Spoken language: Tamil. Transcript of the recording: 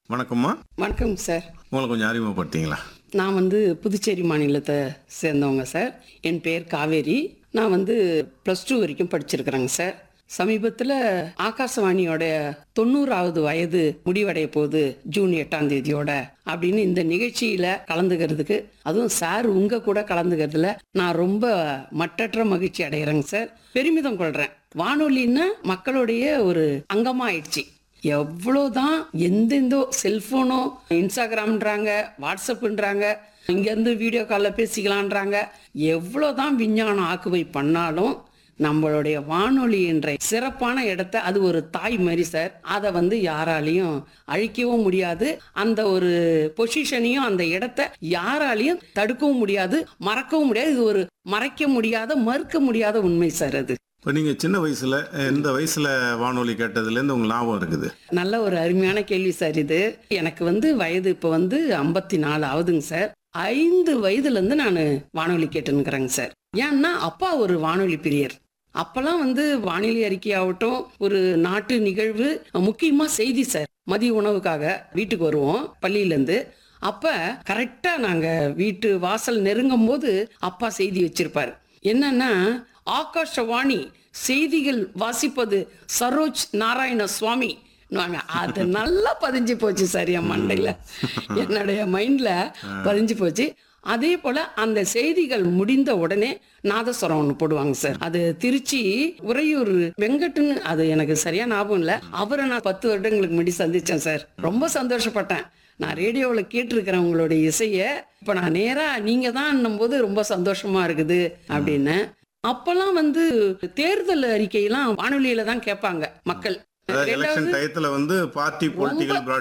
வணக்கம்மா வணக்கம் சார் உங்களை கொஞ்சம் அறிமுகப்படுத்திங்களா நான் வந்து புதுச்சேரி மாநிலத்தை சேர்ந்தவங்க சார் என் பேர் காவேரி நான் வந்து ப்ளஸ் டூ வரைக்கும் படிச்சிருக்கிறேங்க சார் சமீபத்தில் ஆகாசவாணியோட தொண்ணூறாவது வயது முடிவடைய போகுது ஜூன் எட்டாம் தேதியோட அப்படின்னு இந்த நிகழ்ச்சியில் கலந்துக்கிறதுக்கு அதுவும் சார் உங்கள் கூட கலந்துக்கிறதுல நான் ரொம்ப மட்டற்ற மகிழ்ச்சி அடைகிறேங்க சார் பெருமிதம் கொள்கிறேன் வானொலின்னா மக்களுடைய ஒரு அங்கமாயிடுச்சு எவ்வளோதான் எந்தெந்தோ செல்ஃபோனோ இன்ஸ்டாகிராம்ன்றாங்க வாட்ஸ்அப்புன்றாங்க இங்கேருந்து வீடியோ காலில் பேசிக்கலான்றாங்க எவ்வளோதான் விஞ்ஞானம் ஆக்குவை பண்ணாலும் நம்மளுடைய வானொலி என்ற சிறப்பான இடத்த அது ஒரு தாய் மாதிரி சார் அதை வந்து யாராலையும் அழிக்கவும் முடியாது அந்த ஒரு பொசிஷனையும் அந்த இடத்த யாராலையும் தடுக்கவும் முடியாது மறக்கவும் முடியாது இது ஒரு மறைக்க முடியாத மறுக்க முடியாத உண்மை சார் அது இப்போ நீங்கள் சின்ன வயசில் எந்த வயசில் வானொலி கேட்டதுலேருந்து உங்களுக்கு ஞாபகம் இருக்குது நல்ல ஒரு அருமையான கேள்வி சார் இது எனக்கு வந்து வயது இப்போ வந்து ஐம்பத்தி நாலு ஆகுதுங்க சார் ஐந்து வயதுலேருந்து நான் வானொலி கேட்டுனுக்குறேங்க சார் ஏன்னா அப்பா ஒரு வானொலி பிரியர் அப்போல்லாம் வந்து வானிலை அறிக்கையாகட்டும் ஒரு நாட்டு நிகழ்வு முக்கியமாக செய்தி சார் மதிய உணவுக்காக வீட்டுக்கு வருவோம் பள்ளியிலேருந்து அப்போ கரெக்டாக நாங்கள் வீட்டு வாசல் நெருங்கும் போது அப்பா செய்தி வச்சிருப்பார் என்னன்னா ஆகாஷவாணி செய்திகள் வாசிப்பது சரோஜ் நாராயண சுவாமி ன்னுவாங்க. அது நல்லா பதிஞ்சு போச்சு சார் என் மண்டையில என்னுடைய மைண்ட்ல பதிஞ்சு போச்சு அதே போல அந்த செய்திகள் முடிந்த உடனே நாதஸ்வரம் ஒன்று போடுவாங்க சார் அது திருச்சி உறையூர் வெங்கட்டுன்னு அது எனக்கு சரியா ஞாபகம் இல்லை அவரை நான் பத்து வருடங்களுக்கு முன்னாடி சந்திச்சேன் சார் ரொம்ப சந்தோஷப்பட்டேன் நான் ரேடியோவில் கேட்டிருக்கிறேன் உங்களுடைய இசையை இப்போ நான் நேராக நீங்கள் தான் போது ரொம்ப சந்தோஷமா இருக்குது அப்படின்னு அப்பெல்லாம் வந்து தேர்தல் அறிக்கையெல்லாம் வானொலியில தான் கேட்பாங்க மக்கள் அதாவது எலெக்ஷன் டயத்தில் வந்து பார்ட்டி பொலிட்டிக்கல்